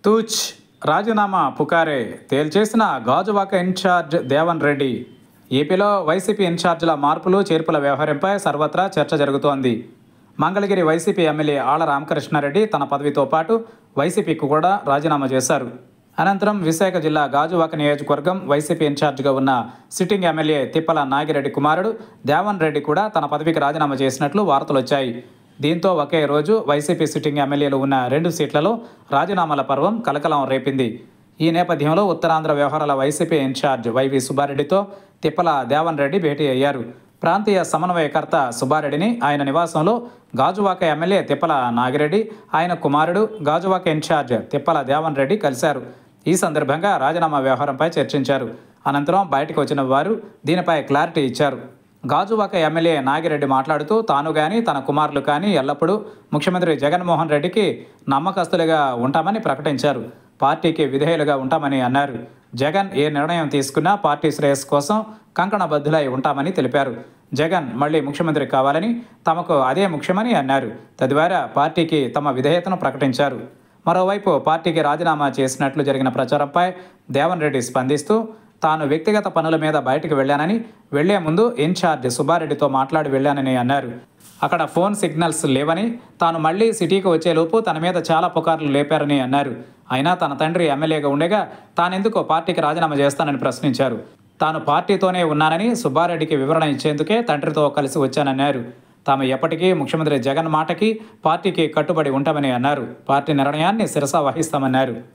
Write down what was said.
తూచ్ రాజీనామా పుకారే తేల్చేసిన గాజువాక ఇన్ఛార్జ్ దేవన్ రెడ్డి ఏపీలో వైసీపీ ఇన్ఛార్జీల మార్పులు చేర్పుల వ్యవహారంపై సర్వత్రా చర్చ జరుగుతోంది మంగళగిరి వైసీపీ ఎమ్మెల్యే ఆళ్ల రామకృష్ణారెడ్డి తన పదవితో పాటు వైసీపీకి కూడా రాజీనామా చేశారు అనంతరం విశాఖ జిల్లా గాజువాక నియోజకవర్గం వైసీపీ ఇన్ఛార్జిగా ఉన్న సిట్టింగ్ ఎమ్మెల్యే తిప్పల నాగిరెడ్డి కుమారుడు దేవన్ రెడ్డి కూడా తన పదవికి రాజీనామా చేసినట్లు వార్తలు వచ్చాయి దీంతో ఒకే రోజు వైసీపీ సిట్టింగ్ ఎమ్మెల్యేలు ఉన్న రెండు సీట్లలో రాజీనామాల పర్వం కలకలం రేపింది ఈ నేపథ్యంలో ఉత్తరాంధ్ర వ్యవహారాల వైసీపీ ఇన్ఛార్జ్ వైవి సుబ్బారెడ్డితో తిప్పల దేవన్ రెడ్డి భేటీ అయ్యారు ప్రాంతీయ సమన్వయకర్త సుబ్బారెడ్డిని ఆయన నివాసంలో గాజువాక ఎమ్మెల్యే తిప్పల నాగిరెడ్డి ఆయన కుమారుడు గాజువాక ఇన్ఛార్జ్ తిప్పల దేవన్ రెడ్డి కలిశారు ఈ సందర్భంగా రాజీనామా వ్యవహారంపై చర్చించారు అనంతరం బయటకు వచ్చిన వారు దీనిపై క్లారిటీ ఇచ్చారు గాజువాక ఎమ్మెల్యే నాగిరెడ్డి మాట్లాడుతూ తాను కానీ తన కుమారులు కానీ ఎల్లప్పుడూ ముఖ్యమంత్రి జగన్మోహన్ రెడ్డికి నమ్మకస్తులుగా ఉంటామని ప్రకటించారు పార్టీకి విధేయులుగా ఉంటామని అన్నారు జగన్ ఏ నిర్ణయం తీసుకున్నా పార్టీ శ్రేయస్సు కోసం కంకణబద్ధులై ఉంటామని తెలిపారు జగన్ మళ్ళీ ముఖ్యమంత్రి కావాలని తమకు అదే ముఖ్యమని అన్నారు తద్వారా పార్టీకి తమ విధేయతను ప్రకటించారు మరోవైపు పార్టీకి రాజీనామా చేసినట్లు జరిగిన ప్రచారంపై దేవన్ రెడ్డి స్పందిస్తూ తాను వ్యక్తిగత పనుల మీద బయటకు వెళ్ళానని వెళ్లే ముందు ఇన్ఛార్జ్ సుబ్బారెడ్డితో మాట్లాడి వెళ్ళానని అన్నారు అక్కడ ఫోన్ సిగ్నల్స్ లేవని తాను మళ్ళీ సిటీకి వచ్చేలోపు తన మీద చాలా పుకార్లు లేపారని అన్నారు అయినా తన తండ్రి ఎమ్మెల్యేగా ఉండగా తానెందుకు పార్టీకి రాజీనామా చేస్తానని ప్రశ్నించారు తాను పార్టీతోనే ఉన్నానని సుబ్బారెడ్డికి వివరణ ఇచ్చేందుకే తండ్రితో కలిసి వచ్చానన్నారు తాము ఎప్పటికీ ముఖ్యమంత్రి జగన్ మాటకి పార్టీకి కట్టుబడి ఉంటామని అన్నారు పార్టీ నిర్ణయాన్ని శిరస వహిస్తామన్నారు